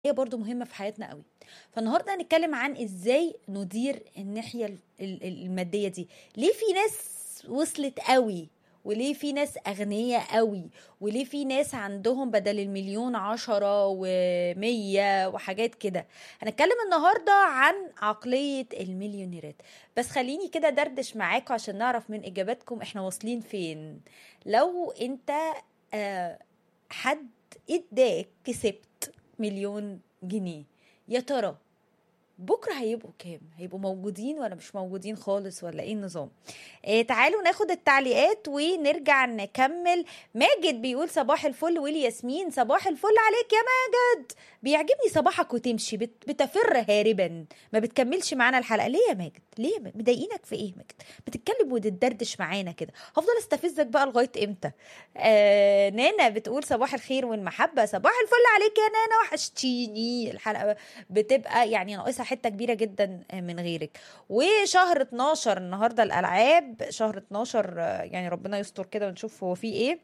هي برضو مهمة في حياتنا قوي فالنهاردة هنتكلم عن ازاي ندير الناحية ال- ال- المادية دي ليه في ناس وصلت قوي وليه في ناس أغنياء قوي وليه في ناس عندهم بدل المليون عشرة ومية وحاجات كده هنتكلم النهاردة عن عقلية المليونيرات بس خليني كده دردش معاكم عشان نعرف من إجاباتكم احنا واصلين فين لو انت آه حد اداك كسبت مليون جنيه يا ترى بكره هيبقوا كام هيبقوا موجودين ولا مش موجودين خالص ولا ايه النظام إيه تعالوا ناخد التعليقات ونرجع نكمل ماجد بيقول صباح الفل والياسمين صباح الفل عليك يا ماجد بيعجبني صباحك وتمشي بت... بتفر هاربا ما بتكملش معانا الحلقه ليه يا ماجد ليه مضايقينك في ايه ماجد بتتكلم وتدردش معانا كده هفضل استفزك بقى لغايه امتى آه نانا بتقول صباح الخير والمحبه صباح الفل عليك يا نانا وحشتيني الحلقه بتبقى يعني ناقصها حته كبيره جدا من غيرك وشهر 12 النهارده الالعاب شهر 12 آه، يعني ربنا يستر كده ونشوف هو فيه ايه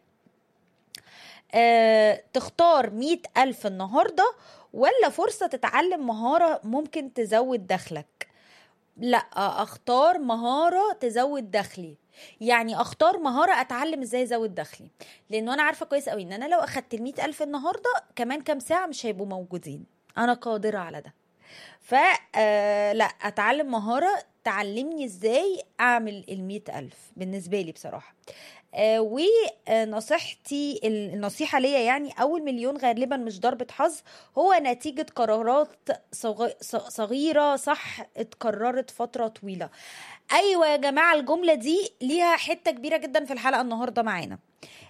آه، تختار مية ألف النهاردة ولا فرصة تتعلم مهارة ممكن تزود دخلك لا اختار مهارة تزود دخلي يعني اختار مهارة اتعلم ازاي ازود دخلي لانه انا عارفة كويس قوي ان انا لو اخدت المية الف النهاردة كمان كام ساعة مش هيبقوا موجودين انا قادرة على ده ف آه، لا اتعلم مهارة تعلمني ازاي اعمل المية الف بالنسبة لي بصراحة آه، ونصيحتي النصيحة ليا يعني أول مليون غالبا مش ضربة حظ هو نتيجة قرارات صغ- ص- صغيرة صح اتكررت فترة طويلة أيوة يا جماعة الجملة دي ليها حتة كبيرة جدا في الحلقة النهاردة معانا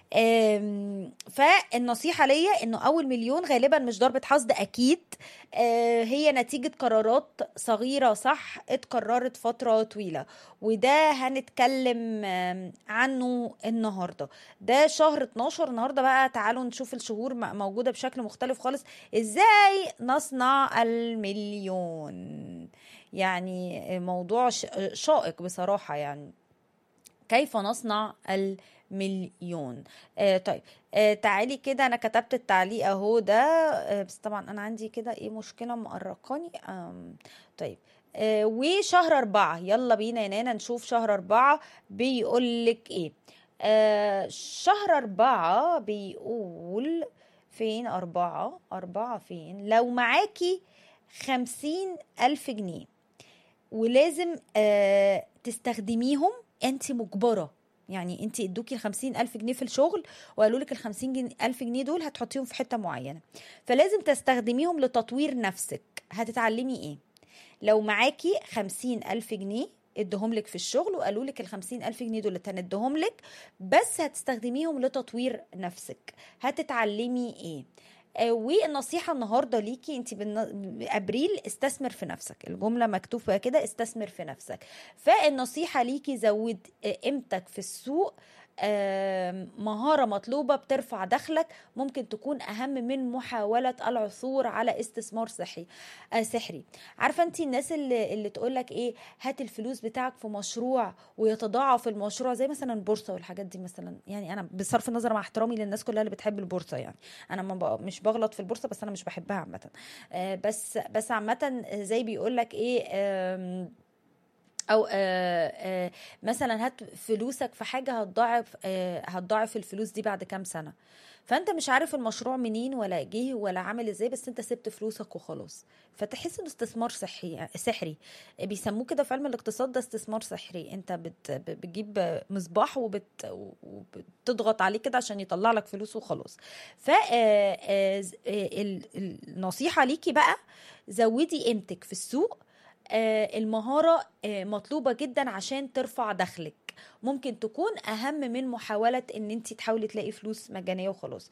آم، فالنصيحة ليا انه اول مليون غالبا مش ضربة حظ ده اكيد آه، هي نتيجة قرارات صغيرة صح اتكررت فترة طويلة وده هنتكلم آم، عنه النهاردة ده شهر 12 النهاردة بقى تعالوا نشوف الشهور م- موجودة بشكل مختلف خالص ازاي نصنع المليون يعني موضوع ش- شائك بصراحة يعني كيف نصنع المليون آه طيب آه تعالي كده انا كتبت التعليق اهو ده آه بس طبعا انا عندي كده ايه مشكله مقرقاني آم طيب آه وشهر أربعة يلا بينا يا نانا نشوف شهر أربعة بيقولك ايه آه شهر أربعة بيقول فين أربعة أربعة فين لو معاكي خمسين ألف جنيه ولازم آه تستخدميهم انت مجبره يعني انت ادوكي ال 50 الف جنيه في الشغل وقالوا لك ال 50 جن- الف جنيه دول هتحطيهم في حته معينه فلازم تستخدميهم لتطوير نفسك هتتعلمي ايه لو معاكي 50 الف جنيه ادهم لك في الشغل وقالوا لك ال 50 الف جنيه دول هندهم لك بس هتستخدميهم لتطوير نفسك هتتعلمي ايه آه، والنصيحة النهاردة ليكي انت بالن- ابريل استثمر في نفسك الجملة مكتوبة كده استثمر في نفسك فالنصيحة ليكي زود آه، قيمتك في السوق آم، مهارة مطلوبة بترفع دخلك ممكن تكون أهم من محاولة العثور على استثمار صحي آه، سحري عارفة انت الناس اللي, اللي تقولك ايه هات الفلوس بتاعك في مشروع ويتضاعف المشروع زي مثلا البورصة والحاجات دي مثلا يعني أنا بصرف النظر مع احترامي للناس كلها اللي بتحب البورصة يعني انا ما بق- مش بغلط في البورصه بس انا مش بحبها عامه آه، بس بس عامه زي بيقول لك ايه آم، او آه، آه، مثلا هات فلوسك في حاجه هتضاعف آه، هتضاعف الفلوس دي بعد كام سنه فانت مش عارف المشروع منين ولا جه ولا عامل ازاي بس انت سبت فلوسك وخلاص فتحس انه استثمار صحي سحري بيسموه كده في علم الاقتصاد ده استثمار سحري انت بت بتجيب مصباح وبت وبتضغط عليه كده عشان يطلع لك فلوس وخلاص ف آه، آه، ز- آه، ال- ال- النصيحه ليكي بقى زودي قيمتك في السوق آه، المهارة آه، مطلوبة جدا عشان ترفع دخلك ممكن تكون أهم من محاولة إن أنت تحاولي تلاقي فلوس مجانية وخلاص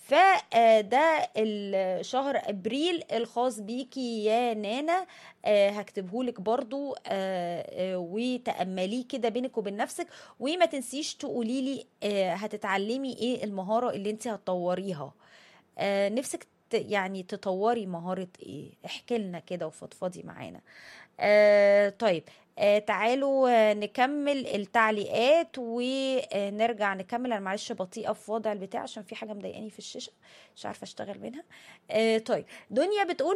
فده الشهر أبريل الخاص بيكي يا نانا آه، هكتبهولك برضو آه، آه، وتأمليه كده بينك وبين نفسك وما تنسيش تقوليلي آه، هتتعلمي ايه المهارة اللي انت هتطوريها آه، نفسك يعني تطوري مهارة ايه احكي لنا كده وفضفضي معانا آه طيب آه تعالوا آه نكمل التعليقات ونرجع نكمل انا معلش بطيئه في وضع البتاع عشان في حاجه مضايقاني في الشاشه مش عارفه اشتغل منها آه طيب دنيا بتقول